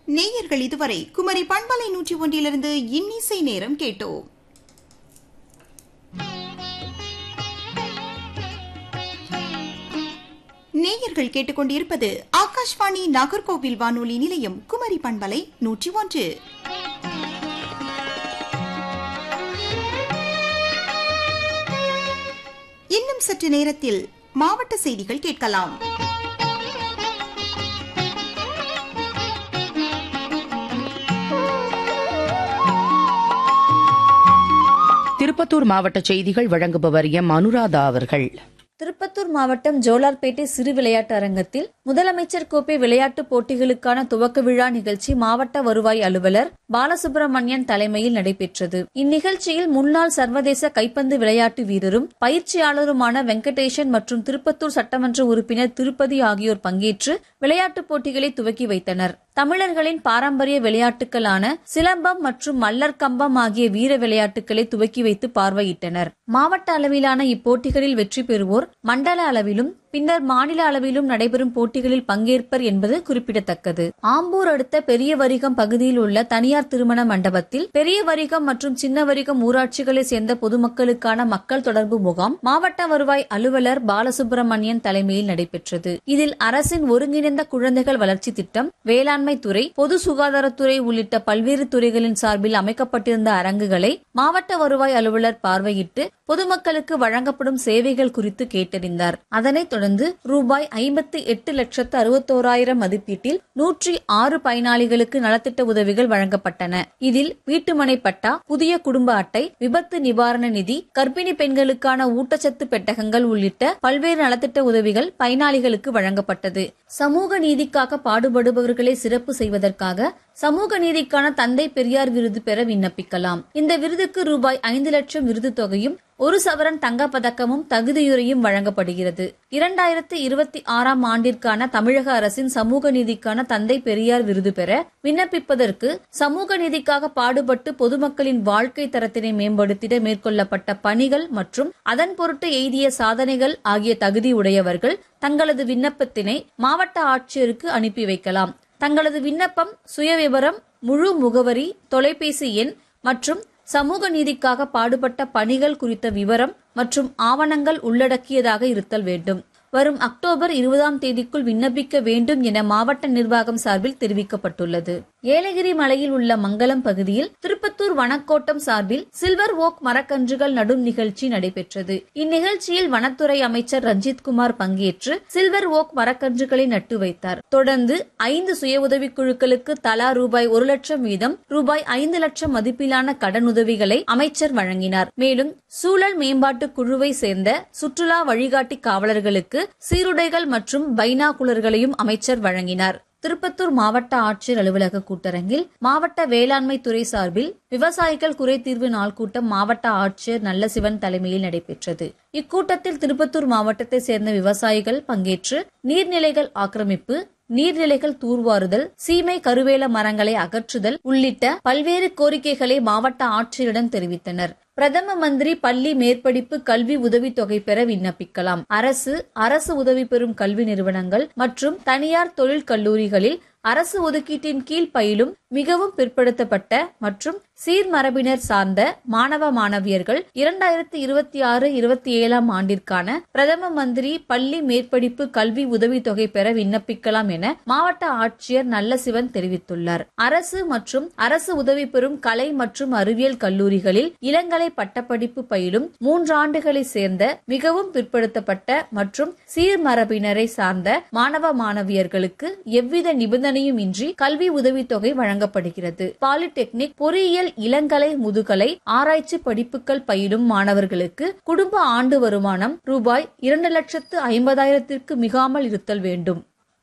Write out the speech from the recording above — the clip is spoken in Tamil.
நேயர்கள் இதுவரை குமரி பண்பலை நூற்றி ஒன்றிலிருந்து இன்னிசை நேரம் கேட்டோம் நேயர்கள் கேட்டுக்கொண்டிருப்பது ஆகாஷ்வாணி நாகர்கோவில் வானொலி நிலையம் குமரி பண்பலை நூற்றி ஒன்று இன்னும் சற்று நேரத்தில் மாவட்ட செய்திகள் கேட்கலாம் திருப்பத்தூர் மாவட்ட செய்திகள் வழங்குபவர் எம் அனுராதா அவர்கள் திருப்பத்தூர் மாவட்டம் ஜோலார்பேட்டை சிறு விளையாட்டு அரங்கத்தில் முதலமைச்சர் கோப்பை விளையாட்டுப் போட்டிகளுக்கான துவக்க விழா நிகழ்ச்சி மாவட்ட வருவாய் அலுவலர் பாலசுப்ரமணியன் தலைமையில் நடைபெற்றது இந்நிகழ்ச்சியில் முன்னாள் சர்வதேச கைப்பந்து விளையாட்டு வீரரும் பயிற்சியாளருமான வெங்கடேசன் மற்றும் திருப்பத்தூர் சட்டமன்ற உறுப்பினர் திருப்பதி ஆகியோர் பங்கேற்று விளையாட்டுப் போட்டிகளை துவக்கி வைத்தனர் தமிழர்களின் பாரம்பரிய விளையாட்டுகளான சிலம்பம் மற்றும் மல்லர் கம்பம் ஆகிய வீர விளையாட்டுகளை துவக்கி வைத்து பார்வையிட்டனர் மாவட்ட அளவிலான இப்போட்டிகளில் வெற்றி பெறுவோர் மண்டல அளவிலும் பின்னர் மாநில அளவிலும் நடைபெறும் போட்டிகளில் பங்கேற்பர் என்பது குறிப்பிடத்தக்கது ஆம்பூர் அடுத்த பெரிய வரிகம் பகுதியில் உள்ள தனியார் திருமண மண்டபத்தில் பெரிய வரிகம் மற்றும் சின்ன வரிகம் ஊராட்சிகளை சேர்ந்த பொதுமக்களுக்கான மக்கள் தொடர்பு முகாம் மாவட்ட வருவாய் அலுவலர் பாலசுப்ரமணியன் தலைமையில் நடைபெற்றது இதில் அரசின் ஒருங்கிணைந்த குழந்தைகள் வளர்ச்சி திட்டம் வேளாண்மை துறை பொது சுகாதாரத்துறை உள்ளிட்ட பல்வேறு துறைகளின் சார்பில் அமைக்கப்பட்டிருந்த அரங்குகளை மாவட்ட வருவாய் அலுவலர் பார்வையிட்டு பொதுமக்களுக்கு வழங்கப்படும் சேவைகள் குறித்து கேட்டறிந்தார் அதனைத் தொடர்ந்து ரூபாய் ஐம்பத்தி எட்டு லட்சத்து அறுபத்தோராயிரம் மதிப்பீட்டில் நூற்றி ஆறு பயனாளிகளுக்கு நலத்திட்ட உதவிகள் வழங்கப்பட்டன இதில் வீட்டுமனை பட்டா புதிய குடும்ப அட்டை விபத்து நிவாரண நிதி கர்ப்பிணி பெண்களுக்கான ஊட்டச்சத்து பெட்டகங்கள் உள்ளிட்ட பல்வேறு நலத்திட்ட உதவிகள் பயனாளிகளுக்கு வழங்கப்பட்டது சமூக நீதிக்காக பாடுபடுபவர்களை சிறப்பு செய்வதற்காக சமூக நீதிக்கான தந்தை பெரியார் விருது பெற விண்ணப்பிக்கலாம் இந்த விருதுக்கு ரூபாய் ஐந்து லட்சம் விருது தொகையும் ஒரு சவரன் தங்கப் பதக்கமும் தகுதியுரையும் வழங்கப்படுகிறது இரண்டாயிரத்து இருபத்தி ஆறாம் ஆண்டிற்கான தமிழக அரசின் சமூக நீதிக்கான தந்தை பெரியார் விருது பெற விண்ணப்பிப்பதற்கு சமூக நீதிக்காக பாடுபட்டு பொதுமக்களின் வாழ்க்கை தரத்தினை மேம்படுத்திட மேற்கொள்ளப்பட்ட பணிகள் மற்றும் அதன் பொருட்டு எய்திய சாதனைகள் ஆகிய தகுதி உடையவர்கள் தங்களது விண்ணப்பத்தினை மாவட்ட ஆட்சியருக்கு அனுப்பி வைக்கலாம் தங்களது விண்ணப்பம் சுயவிவரம் முழு முகவரி தொலைபேசி எண் மற்றும் சமூக நீதிக்காக பாடுபட்ட பணிகள் குறித்த விவரம் மற்றும் ஆவணங்கள் உள்ளடக்கியதாக இருத்தல் வேண்டும் வரும் அக்டோபர் இருபதாம் தேதிக்குள் விண்ணப்பிக்க வேண்டும் என மாவட்ட நிர்வாகம் சார்பில் தெரிவிக்கப்பட்டுள்ளது ஏலகிரி மலையில் உள்ள மங்கலம் பகுதியில் திருப்பத்தூர் வனக்கோட்டம் சார்பில் சில்வர் ஓக் மரக்கன்றுகள் நடும் நிகழ்ச்சி நடைபெற்றது இந்நிகழ்ச்சியில் வனத்துறை அமைச்சர் ரஞ்சித் குமார் பங்கேற்று சில்வர் ஓக் மரக்கன்றுகளை நட்டு வைத்தார் தொடர்ந்து ஐந்து சுய உதவிக் குழுக்களுக்கு தலா ரூபாய் ஒரு லட்சம் வீதம் ரூபாய் ஐந்து லட்சம் மதிப்பிலான கடனுதவிகளை அமைச்சர் வழங்கினார் மேலும் சூழல் மேம்பாட்டு குழுவை சேர்ந்த சுற்றுலா வழிகாட்டி காவலர்களுக்கு சீருடைகள் மற்றும் பைனாகுலர்களையும் அமைச்சர் வழங்கினார் திருப்பத்தூர் மாவட்ட ஆட்சியர் அலுவலக கூட்டரங்கில் மாவட்ட வேளாண்மை துறை சார்பில் விவசாயிகள் குறைதீர்வு நாள் கூட்டம் மாவட்ட ஆட்சியர் நல்லசிவன் தலைமையில் நடைபெற்றது இக்கூட்டத்தில் திருப்பத்தூர் மாவட்டத்தை சேர்ந்த விவசாயிகள் பங்கேற்று நீர்நிலைகள் ஆக்கிரமிப்பு நீர்நிலைகள் தூர்வாறுதல் சீமை கருவேல மரங்களை அகற்றுதல் உள்ளிட்ட பல்வேறு கோரிக்கைகளை மாவட்ட ஆட்சியரிடம் தெரிவித்தனர் பிரதம மந்திரி பள்ளி மேற்படிப்பு கல்வி உதவித்தொகை பெற விண்ணப்பிக்கலாம் அரசு அரசு உதவி பெறும் கல்வி நிறுவனங்கள் மற்றும் தனியார் தொழில் கல்லூரிகளில் அரசு ஒதுக்கீட்டின் கீழ் பயிலும் மிகவும் பிற்படுத்தப்பட்ட மற்றும் சீர்மரபினர் சார்ந்த மாணவ மாணவியர்கள் இரண்டாயிரத்தி இருபத்தி ஆறு இருபத்தி ஏழாம் ஆண்டிற்கான பிரதம மந்திரி பள்ளி மேற்படிப்பு கல்வி உதவித்தொகை பெற விண்ணப்பிக்கலாம் என மாவட்ட ஆட்சியர் நல்லசிவன் தெரிவித்துள்ளார் அரசு மற்றும் அரசு உதவி பெறும் கலை மற்றும் அறிவியல் கல்லூரிகளில் இளங்கலை பட்டப்படிப்பு பயிலும் மூன்றாண்டுகளை சேர்ந்த மிகவும் பிற்படுத்தப்பட்ட மற்றும் சீர்மரபினரை சார்ந்த மாணவ மாணவியர்களுக்கு எவ்வித நிபந்தனையும் இன்றி கல்வி உதவித்தொகை வழங்கப்படுகிறது பாலிடெக்னிக் பொறியியல் இளங்கலை முதுகலை ஆராய்ச்சி படிப்புகள் பயிலும் மாணவர்களுக்கு குடும்ப ஆண்டு வருமானம் ரூபாய் இரண்டு லட்சத்து ஐம்பதாயிரத்திற்கு மிகாமல் இருத்தல் வேண்டும்